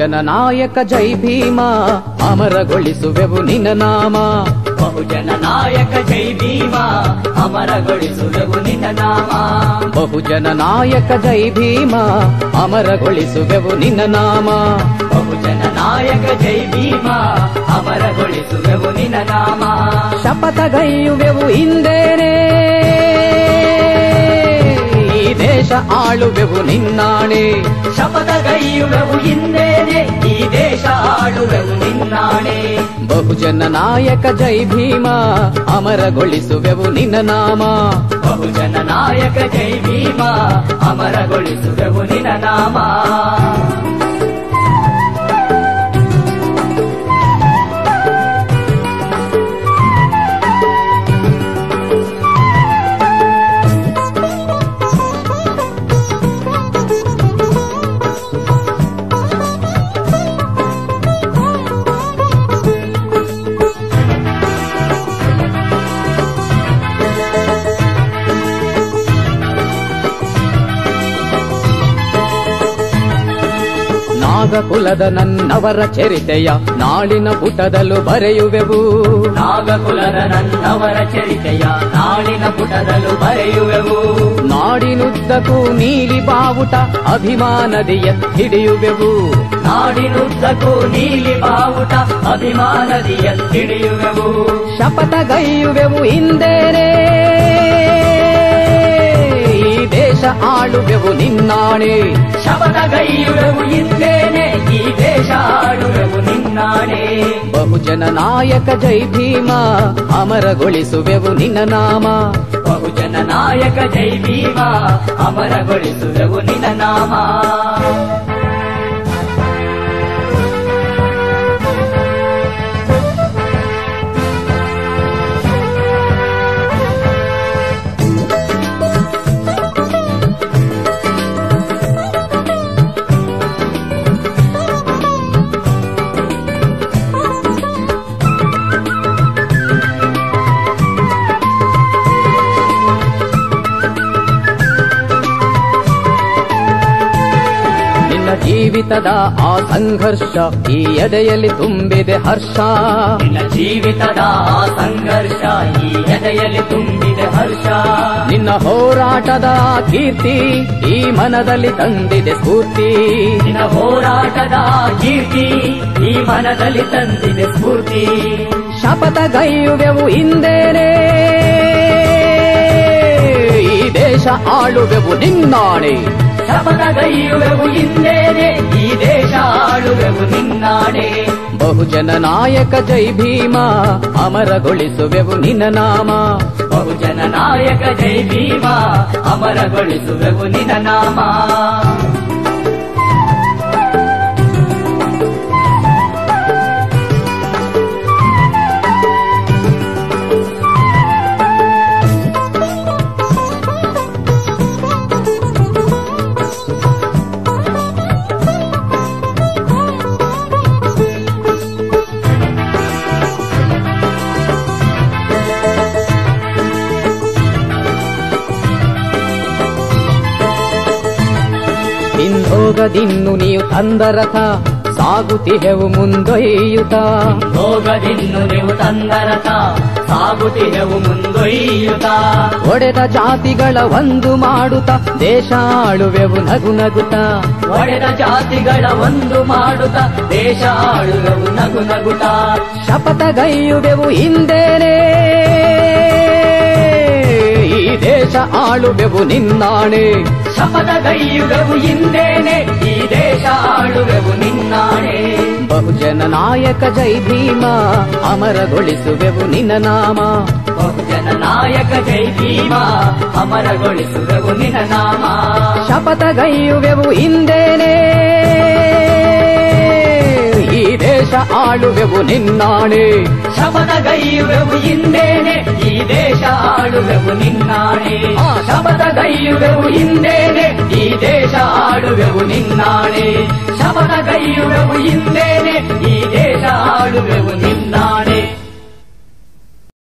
ಬಹುಜನ ನಾಯಕ ಜೈ ಭೀಮ ಅಮರಗೊಳಿಸುವೆವು ನಿನ್ನ ನಾಮ ಬಹುಜನ ನಾಯಕ ಜೈ ಭೀಮ ಅಮರಗೊಳಿಸುವೆವು ನಿನ್ನ ನಾಮ ಬಹುಜನ ನಾಯಕ ಜೈ ಭೀಮ ಅಮರಗೊಳಿಸುವೆವು ನಿನ್ನ ನಾಮ ಬಹುಜನ ನಾಯಕ ಜೈ ಭೀಮ ಅಮರಗೊಳಿಸುವೆವು ನಿನ್ನ ನಾಮ ಶಪಥಗೈಯುವೆವು ಇಂದೇನೆ ಈ ದೇಶ ಆಳುವೆವು ನಿನ್ನಾಣೆ ಶಪಥಗೈಯುವೆವು ಹಿಂದೇನೆ ಈ ದೇಶ ಆಳುವೆವು ನಿನ್ನಾಣೆ ಬಹುಜನ ನಾಯಕ ಜೈ ಭೀಮ ಅಮರಗೊಳಿಸುವೆವು ನಿನ್ನ ನಾಮ ಬಹುಜನ ನಾಯಕ ಜೈ ಭೀಮ ಅಮರಗೊಳಿಸುವೆವು ನಿನ್ನ ನಾಮ ನಾಗಕುಲದ ನನ್ನವರ ಚರಿತೆಯ ನಾಳಿನ ಪುಟದಲ್ಲೂ ಬರೆಯುವೆವು ನಾಗಕುಲದ ನನ್ನವರ ಚರಿತೆಯ ನಾಳಿನ ಪುಟದಲ್ಲೂ ಬರೆಯುವೆವು ನಾಡಿನುದ್ದಕ್ಕೂ ನೀಲಿ ಬಾವುಟ ಅಭಿಮಾನದಿಯ ಹಿಡಿಯುವೆವು ನಾಡಿನುದ್ದಕ್ಕೂ ನೀಲಿ ಬಾವುಟ ಅಭಿಮಾನದಿಯ ಹಿಡಿಯುವೆವು ಶಪಥಗೈಯುವೆವು ಇಂದೇನೆ ಈ ದೇಶ ಆಳುವೆವು ನಿನ್ನಾಣೆ ಶಪಥಗೈಯುವೆವು ಇಂದೇನೆ ಈ ದೇಶ ಆಡುವೆವು ನಿನ್ನಾಣೆ ಬಹುಜನ ನಾಯಕ ಜೈ ಭೀಮ ಅಮರಗೊಳಿಸುವೆವು ನಿನ್ನ ನಾಮ ಬಹುಜನ ನಾಯಕ ಜೈ ಭೀಮ ಅಮರಗೊಳಿಸುವೆವು ನಿನ್ನ ನಾಮ ನಿನ್ನ ಜೀವಿತದ ಆ ಸಂಘರ್ಷ ಈ ಎದೆಯಲ್ಲಿ ತುಂಬಿದೆ ಹರ್ಷ ನಿನ್ನ ಜೀವಿತದ ಆ ಸಂಘರ್ಷ ಈ ಎದೆಯಲ್ಲಿ ತುಂಬಿದೆ ಹರ್ಷ ನಿನ್ನ ಹೋರಾಟದ ಆ ಕೀರ್ತಿ ಈ ಮನದಲ್ಲಿ ತಂದಿದೆ ಸ್ಫೂರ್ತಿ ನಿನ್ನ ಹೋರಾಟದ ಕೀರ್ತಿ ಈ ಮನದಲ್ಲಿ ತಂದಿದೆ ಸ್ಫೂರ್ತಿ ಶಪಥಗೈಯುವೆವು ಇಂದೇನೆ ಈ ದೇಶ ಆಳುವೆವು ನಿನ್ನಾಣೆ ಶಪಥಗೈಯುವೆವು ಹಿಂದೇನೆ ಈ ದೇಶ ಆಳುವೆವು ನಿನ್ನಾಡೆ ಬಹುಜನ ನಾಯಕ ಜೈ ಭೀಮ ಅಮರಗೊಳಿಸುವೆವು ನಿನ್ನ ನಾಮ ಬಹುಜನ ನಾಯಕ ಜೈ ಭೀಮ ಅಮರಗೊಳಿಸುವೆವು ನಿನ್ನ ನಾಮ ಹಿಂದೋಗದಿನ್ನು ನೀವು ತಂದ ರಥ ಸಾಗುತ್ತಿಹೆವು ಮುಂದೊಯ್ಯುತ್ತ ಹೋಗದಿನ್ನು ನೀವು ತಂದರತ ಸಾಗುತ್ತಿದೆವು ಮುಂದೊಯ್ಯುತ್ತ ಒಡೆದ ಜಾತಿಗಳ ಒಂದು ಮಾಡುತ್ತ ದೇಶ ಆಳುವೆವು ನಗು ನಗುತ್ತ ಒಡೆದ ಜಾತಿಗಳ ಒಂದು ಮಾಡುತ್ತ ದೇಶ ಆಳುವೆವು ನಗು ನಗುತ್ತ ಶಪಥಗೈಯುವೆವು ಹಿಂದೇನೆ ಈ ದೇಶ ಆಳುವೆವು ನಿನ್ನಾಣೆ ಶಪಥಗೈಯುವೆವು ಹಿಂದೇನೆ ಈ ದೇಶ ಆಳುವೆವು ನಿನ್ನಾಣೆ ಬಹುಜನ ನಾಯಕ ಜೈ ಭೀಮ ಅಮರಗೊಳಿಸುವೆವು ನಿನ್ನ ನಾಮ ಬಹುಜನ ನಾಯಕ ಜೈ ಭೀಮ ಅಮರಗೊಳಿಸುವೆವು ನಿನ್ನ ನಾಮ ಶಪಥಗೈಯುವೆವು ಹಿಂದೇನೆ ಈ ದೇಶ ಆಳುವೆವು ನಿನ್ನಾಣೆ ಶಪಥಗೈಯುವೆವು ಹಿಂದೇನೆ ಈ ದೇಶ ಆಳುವೆವು ನಿನ್ನಾಣೆ ಆ, ಶಪಥಗೈಯುವೆವು ಹಿಂದೇನೆ ಈ ದೇಶ ಆಳುವೆವು ನಿನ್ನಾಣೆ ಶಪಥಗೈಯುವೆವು ಹಿಂದೇನೆ ಈ ದೇಶ ಆಳುವೆವು ನಿನ್ನಾಣೆ